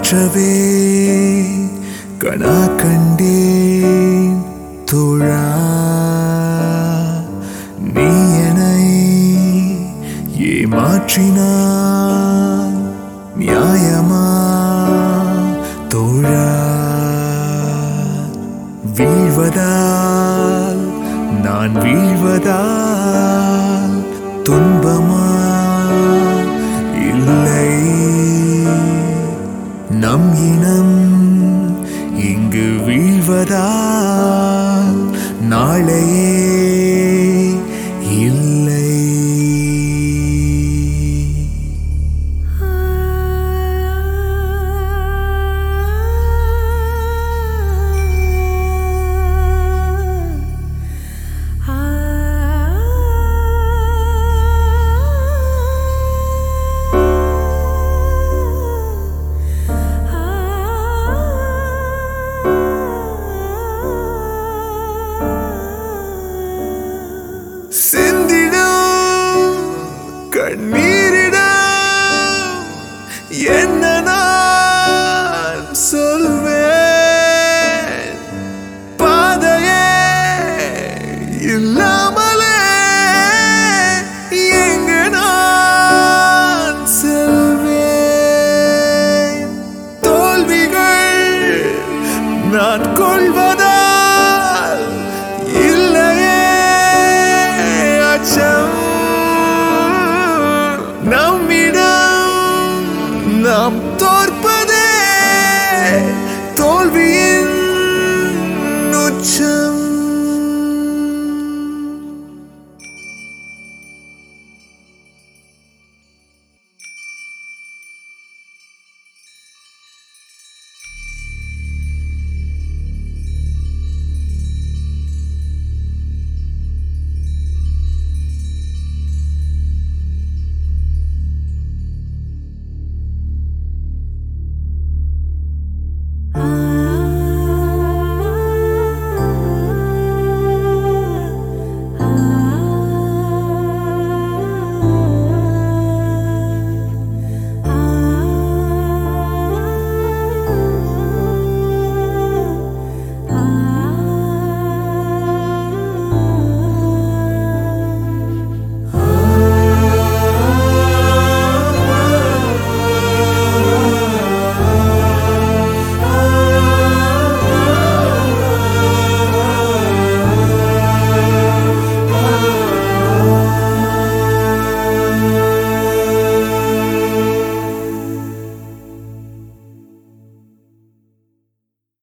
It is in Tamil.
மாற்றவே கணா கண்டேன் தோழா நீ என்னை ஏமாற்றினான் நியாயமா தோழா வீழ்வதால் நான் வீழ்வதால் துன்பமா இல்லை நம் இனம் இங்கு வீழ்வதால் நாளையே இல்லை சிந்திடும் கண்ணீரிடம் என்ன நான் சொல்வேன் பாதையே இல்லாமலே எங்க நான் செல்வேன் தோல்விகள் நான் கொள்வதா